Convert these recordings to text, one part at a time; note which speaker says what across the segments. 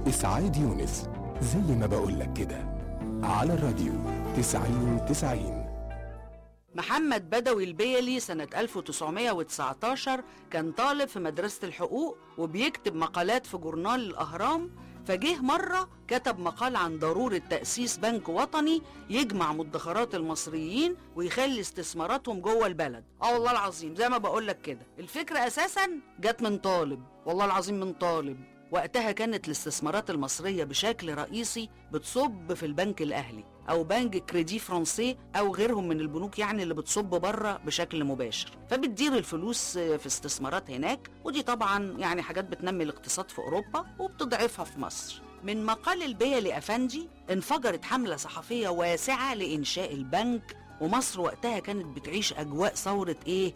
Speaker 1: إسعاد يونس زي ما بقولك كده على الراديو تسعين تسعين
Speaker 2: محمد بدوي البيلي سنة 1919 كان طالب في مدرسة الحقوق وبيكتب مقالات في جورنال الأهرام فجه مرة كتب مقال عن ضرورة تأسيس بنك وطني يجمع مدخرات المصريين ويخلي استثماراتهم جوه البلد اه والله العظيم زي ما بقولك كده الفكرة أساسا جت من طالب والله العظيم من طالب وقتها كانت الاستثمارات المصرية بشكل رئيسي بتصب في البنك الأهلي أو بنك كريدي فرنسي أو غيرهم من البنوك يعني اللي بتصب بره بشكل مباشر فبتدير الفلوس في استثمارات هناك ودي طبعا يعني حاجات بتنمي الاقتصاد في أوروبا وبتضعفها في مصر من مقال البيلي أفندي انفجرت حملة صحفية واسعة لإنشاء البنك ومصر وقتها كانت بتعيش أجواء ثورة إيه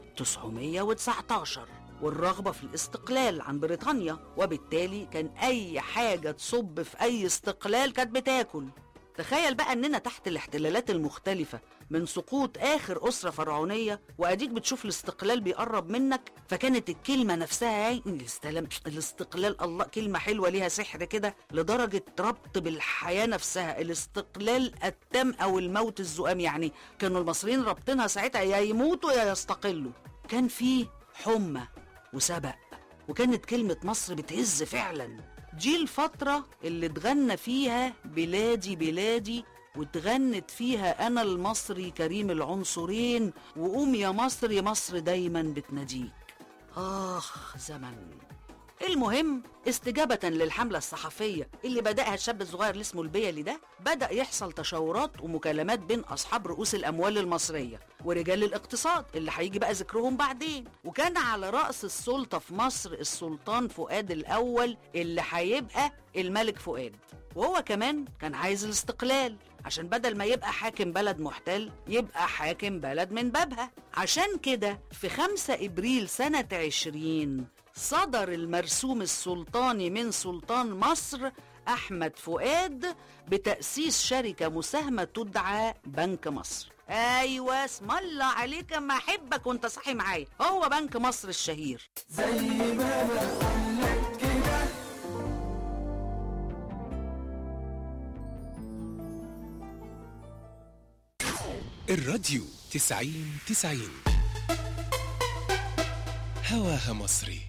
Speaker 2: 919 والرغبة في الاستقلال عن بريطانيا وبالتالي كان أي حاجة تصب في أي استقلال كانت بتاكل تخيل بقى اننا تحت الاحتلالات المختلفة من سقوط اخر اسرة فرعونية واديك بتشوف الاستقلال بيقرب منك فكانت الكلمة نفسها هي الاستلام الاستقلال الله كلمة حلوة ليها سحر كده لدرجة ربط بالحياة نفسها الاستقلال التام او الموت الزؤام يعني كانوا المصريين رابطينها ساعتها يا يموتوا يا يستقلوا كان في حمى وسبق وكانت كلمة مصر بتهز فعلا دي الفترة اللي اتغنى فيها بلادي بلادي واتغنت فيها أنا المصري كريم العنصرين وقوم يا مصر يا مصر دايما بتناديك آخ زمن المهم استجابة للحملة الصحفية اللي بدأها الشاب الصغير اللي اسمه البيلي ده بدأ يحصل تشاورات ومكالمات بين أصحاب رؤوس الأموال المصرية ورجال الاقتصاد اللي هيجي بقى ذكرهم بعدين وكان على رأس السلطة في مصر السلطان فؤاد الأول اللي هيبقى الملك فؤاد وهو كمان كان عايز الاستقلال عشان بدل ما يبقى حاكم بلد محتل يبقى حاكم بلد من بابها عشان كده في 5 إبريل سنة 20 صدر المرسوم السلطاني من سلطان مصر أحمد فؤاد بتأسيس شركة مساهمة تدعى بنك مصر أيوة اسم الله عليك ما أحبك وأنت صاحي معايا هو بنك مصر الشهير
Speaker 1: الراديو تسعين تسعين هواها مصري